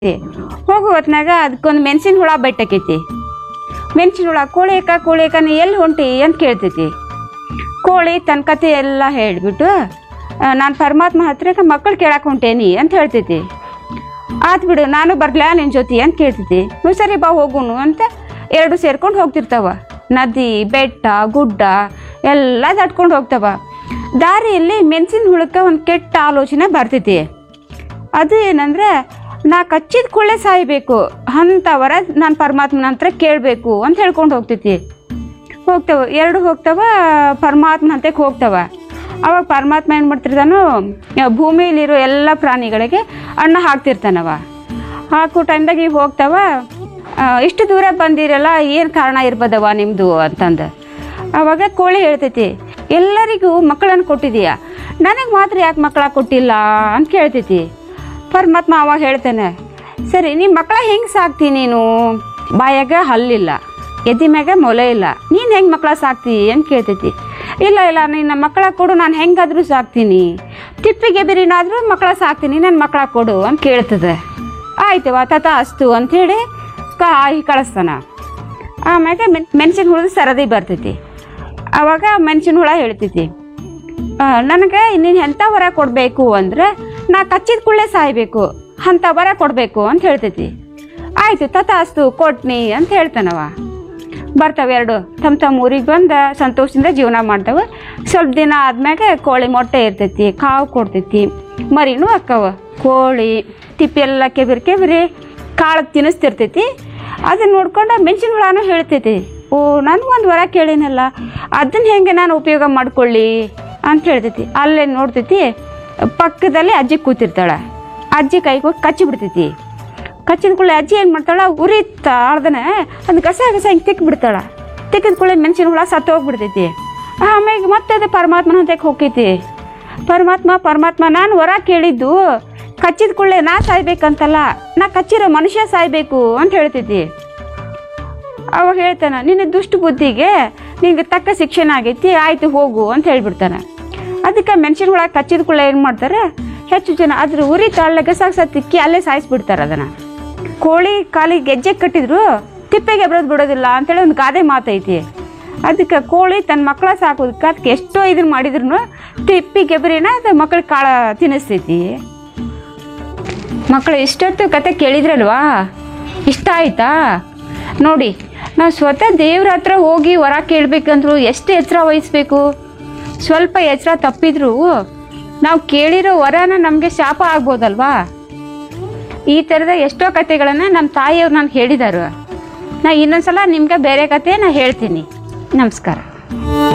ಹೋಗೋ ಹೊತ್ನಾಗ ಅದಕ್ಕೊಂದು ಮೆಣಸಿನ ಹುಳ ಬೆಟ್ಟಕೈತಿ ಮೆಣಸಿನ ಹುಳ ಕೋಳಿಕ ಕೋಳಿಕ ನೀ ಎಲ್ಲಿ ಹೊಂಟಿ ಅಂತ ಕೇಳ್ತೈತಿ ಕೋಳಿ ತನ್ನ ಕತೆ ಎಲ್ಲ ಹೇಳಿಬಿಟ್ಟು ನಾನು ಪರಮಾತ್ಮ ಹತ್ರಕ್ಕೆ ಮಕ್ಕಳು ಕೇಳಕ್ಕೆ ಹೊಂಟೇನಿ ಅಂತ ಹೇಳ್ತೈತಿ ಆತ್ ಬಿಡು ನಾನು ಬರ್ಲಾ ನಿನ್ನ ಜೊತೆ ಅಂತ ಕೇಳ್ತೈತಿ ಹ್ಞೂ ಸರಿ ಬಾ ಹೋಗುನು ಅಂತ ಎರಡು ಸೇರ್ಕೊಂಡು ಹೋಗ್ತಿರ್ತಾವ ನದಿ ಬೆಟ್ಟ ಗುಡ್ಡ ಎಲ್ಲ ದಾಟ್ಕೊಂಡು ಹೋಗ್ತಾವ ದಾರಿಯಲ್ಲಿ ಮೆಣಸಿನ ಹುಳಕ್ಕೆ ಒಂದು ಕೆಟ್ಟ ಆಲೋಚನೆ ಬರ್ತೈತಿ ಅದು ಏನಂದ್ರೆ ನಾ ಕಚ್ಚಿದ ಕೂಡಲೇ ಸಾಯ್ಬೇಕು ಅಂಥವರ ನಾನು ಪರಮಾತ್ಮನ ಹತ್ರ ಕೇಳಬೇಕು ಅಂತ ಹೇಳ್ಕೊಂಡು ಹೋಗ್ತೈತಿ ಹೋಗ್ತಾವ ಎರಡು ಹೋಗ್ತಾವ ಪರಮಾತ್ಮ ಹಂತಕ್ಕೆ ಹೋಗ್ತಾವ ಅವಾಗ ಪರಮಾತ್ಮ ಏನು ಮಾಡ್ತಿರ್ತಾನೋ ಆ, ಭೂಮಿಲಿರೋ ಎಲ್ಲ ಪ್ರಾಣಿಗಳಿಗೆ ಅನ್ನ ಹಾಕ್ತಿರ್ತಾನವ ಹಾಕೋ ಟೈಮ್ದಾಗ ಇವು ಹೋಗ್ತಾವ ಆ, ಇಷ್ಟು ದೂರ ಬಂದಿರಲ್ಲ ಏನು ಕಾರಣ ಇರ್ಬೋದವ ನಿಮ್ಮದು ಅಂತಂದು ಅವಾಗ ಕೋಳಿ ಹೇಳ್ತೈತಿ ಎಲ್ಲರಿಗೂ ಮಕ್ಕಳನ್ನು ಕೊಟ್ಟಿದೀಯ ನನಗೆ ಮಾತ್ರ ಯಾಕೆ ಮಕ್ಕಳ ಕೊಟ್ಟಿಲ್ಲ ಅಂತ ಕೇಳ್ತೈತಿ ಪರಮಾತ್ಮ ಅವಾಗ ಹೇಳ್ತಾನೆ ಸರಿ ನಿಮ್ಮ ಮಕ್ಕಳ ಹೆಂಗೆ ಸಾಕ್ತಿ ನೀನು ಬಾಯಾಗ ಹಲ್ಲಿಲ್ಲ ಎದಿ ಮ್ಯಾಗ ಮೊಲೆ ಇಲ್ಲ ನೀನು ಹೆಂಗೆ ಮಕ್ಕಳ ಸಾಕ್ತಿ ಅಂತ ಕೇಳ್ತೈತಿ ಇಲ್ಲ ಇಲ್ಲ ನಿನ್ನ ಮಕ್ಕಳ ಕೊಡು ನಾನು ಹೆಂಗಾದ್ರೂ ಸಾಕ್ತೀನಿ ತಿಪ್ಪಿಗೆ ಬಿರಿನಾದ್ರೂ ಮಕ್ಕಳ ಸಾಕ್ತೀನಿ ನನ್ನ ಮಕ್ಕಳ ಕೊಡು ಅಂತ ಕೇಳ್ತದೆ ಆಯ್ತವ ತತ ಅಸ್ತು ಅಂಥೇಳಿ ಕಾಯಿ ಕಳಿಸ್ತಾನ ಆಮ್ಯಾಗ ಮೆಣ್ ಮೆಣಸಿನ ಹುಳದ ಸರದಿ ಬರ್ತೈತಿ ಅವಾಗ ಮೆಣಸಿನ ಹುಳ ಹೇಳ್ತೈತಿ ನನಗೆ ನೀನು ಎಂಥ ವರ ಕೊಡಬೇಕು ಅಂದ್ರೆ ನಾ ಕಚ್ಚಿದ ಕೂಡಲೇ ಸಾಯ್ಬೇಕು ಅಂಥ ವರ ಕೊಡಬೇಕು ಅಂತ ಹೇಳ್ತೈತಿ ಆಯಿತು ತಥಾಸ್ತು ಕೊಟ್ನಿ ಅಂತ ಹೇಳ್ತಾನವ ಬರ್ತಾವೆ ಎರಡು ತಮ್ಮ ತಮ್ಮ ಊರಿಗೆ ಬಂದು ಸಂತೋಷದಿಂದ ಜೀವನ ಮಾಡ್ತಾವೆ ಸ್ವಲ್ಪ ದಿನ ಆದ್ಮ್ಯಾಗ ಕೋಳಿ ಮೊಟ್ಟೆ ಇರ್ತೈತಿ ಕಾವು ಕೊಡ್ತೈತಿ ಮರಿನೂ ಅಕ್ಕವ ಕೋಳಿ ತಿಪ್ಪಿ ಎಲ್ಲ ಕೆಬಿರಿ ಕೆಬಿರಿ ಕಾಳು ತಿನ್ನಿಸ್ತಿರ್ತೈತಿ ಅದನ್ನ ನೋಡ್ಕೊಂಡು ಮೆಣಸಿನ ಹುಳನೂ ಹೇಳ್ತೈತಿ ಓ ನನಗೊಂದು ವರ ಕೇಳಿನಲ್ಲ ಅದನ್ನ ಹೆಂಗೆ ನಾನು ಉಪಯೋಗ ಮಾಡ್ಕೊಳ್ಳಿ ಅಂತ ಹೇಳ್ತೈತಿ ಅಲ್ಲೇ ನೋಡ್ತೈತಿ ಪಕ್ಕದಲ್ಲಿ ಅಜ್ಜಿ ಕೂತಿರ್ತಾಳೆ ಅಜ್ಜಿ ಕೈಗೆ ಹೋಗಿ ಕಚ್ಚಿ ಬಿಡ್ತೈತಿ ಕಚ್ಚಿದ ಕೂಡಲೇ ಅಜ್ಜಿ ಏನು ಮಾಡ್ತಾಳ ಉರಿ ತಾಳ್ದನೆ ಅದು ಕಸ ಕಸ ಹಿಂಗೆ ತಿಕ್ಕಿ ಬಿಡ್ತಾಳ ತಿಕ್ಕಿದ ಕೂಡಲೇ ಮೆಣಸಿನ ಹುಳ ಸತ್ತು ಹೋಗ್ಬಿಡ್ತೈತಿ ಆಮೇಲೆ ಮತ್ತೆ ಅದು ಪರಮಾತ್ಮನ ಹಂತಕ್ಕೆ ಹೋಗ್ತೈತಿ ಪರಮಾತ್ಮ ಪರಮಾತ್ಮ ನಾನು ವರ ಕೇಳಿದ್ದು ಕಚ್ಚಿದ ಕೂಡಲೇ ನಾ ಸಾಯ್ಬೇಕಂತಲ್ಲ ನಾ ಕಚ್ಚಿರೋ ಮನುಷ್ಯ ಸಾಯ್ಬೇಕು ಅಂತ ಹೇಳ್ತೈತಿ ಅವಾಗ ಹೇಳ್ತಾನೆ ನಿನ್ನ ದುಷ್ಟ ಬುದ್ಧಿಗೆ ನಿಂಗೆ ತಕ್ಕ ಶಿಕ್ಷಣ ಆಗೈತಿ ಆಯ್ತು ಹೋಗು ಅಂತ ಹೇಳ್ಬಿಡ್ತಾನೆ ಅದಕ್ಕೆ ಮೆಣಸಿನ ಹುಳ ಕಚ್ಚಿದ ಕೂಡಲೇ ಏನು ಮಾಡ್ತಾರೆ ಹೆಚ್ಚು ಜನ ಅದ್ರ ಉರಿ ತಾಳ್ಲಕ್ಕೆ ಸಾಕು ತಿಕ್ಕಿ ಅಲ್ಲೇ ಸಾಯಿಸ್ಬಿಡ್ತಾರೆ ಅದನ್ನು ಕೋಳಿ ಕಾಲಿಗೆ ಗೆಜ್ಜೆ ಕಟ್ಟಿದ್ರು ತಿಪ್ಪೆಗೆ ಬರೋದು ಬಿಡೋದಿಲ್ಲ ಅಂತೇಳಿ ಒಂದು ಗಾದೆ ಮಾತೈತಿ ಅದಕ್ಕೆ ಕೋಳಿ ತನ್ನ ಮಕ್ಕಳ ಸಾಕೋದಕ್ಕೆ ಅದಕ್ಕೆ ಎಷ್ಟೋ ಇದನ್ನ ಮಾಡಿದ್ರು ತಿಪ್ಪಿ ಗೆಬರಿನ ಅದು ಮಕ್ಕಳಿಗೆ ಕಾಳ ತಿನ್ನಿಸ್ತೈತಿ ಮಕ್ಕಳು ಇಷ್ಟೊತ್ತು ಕತೆ ಕೇಳಿದ್ರಲ್ವಾ ಇಷ್ಟ ಆಯ್ತಾ ನೋಡಿ ನಾವು ಸ್ವತಃ ದೇವ್ರ ಹತ್ರ ಹೋಗಿ ವರ ಕೇಳಬೇಕಂದ್ರು ಎಷ್ಟು ಎಚ್ಚರ ವಹಿಸ್ಬೇಕು ಸ್ವಲ್ಪ ಎಚ್ಚರ ತಪ್ಪಿದ್ರು ನಾವು ಕೇಳಿರೋ ವರನ ನಮಗೆ ಶಾಪ ಆಗ್ಬೋದಲ್ವಾ ಈ ಥರದ ಎಷ್ಟೋ ಕತೆಗಳನ್ನು ನಮ್ಮ ತಾಯಿಯವ್ರು ನನಗೆ ಹೇಳಿದಾರು ನಾ ಇನ್ನೊಂದ್ಸಲ ನಿಮ್ಗೆ ಬೇರೆ ಕತೆ ನಾ ಹೇಳ್ತೀನಿ ನಮಸ್ಕಾರ